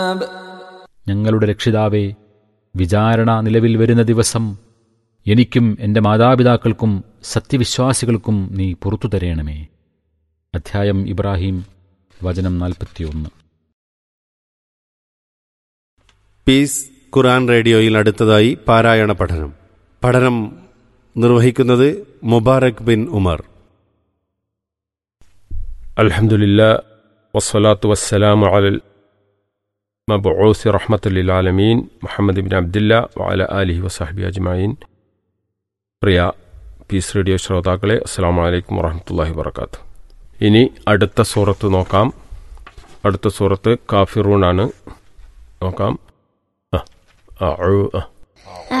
ഞങ്ങളുടെ രക്ഷിതാവേ വിചാരണ നിലവിൽ വരുന്ന ദിവസം എനിക്കും എൻ്റെ മാതാപിതാക്കൾക്കും സത്യവിശ്വാസികൾക്കും നീ പുറത്തു തരേണമേ അധ്യായം ഇബ്രാഹിം വചനം നാൽപ്പത്തിയൊന്ന് പീസ് ഖുറാൻ റേഡിയോയിൽ അടുത്തതായി പാരായണ പഠനം പഠനം നിർവഹിക്കുന്നത് മുബാറക് ബിൻ ഉമർ الحمد لله والصلاة والسلام على المبعوث رحمة للعالمين محمد بن عبد الله وعلى آله وصحبه أجمعين പ്രിയ പീസ് റേഡിയോ ശ്രോതാക്കളെ അസ്സാം വലൈക്കും വറഹമത്തല്ലാഹി വർക്കാത്തു ഇനി അടുത്ത സൂറത്ത് നോക്കാം അടുത്ത സൂറത്ത് കാഫിറൂൺ ആണ് നോക്കാം ആ ആ, ഉ, ആ.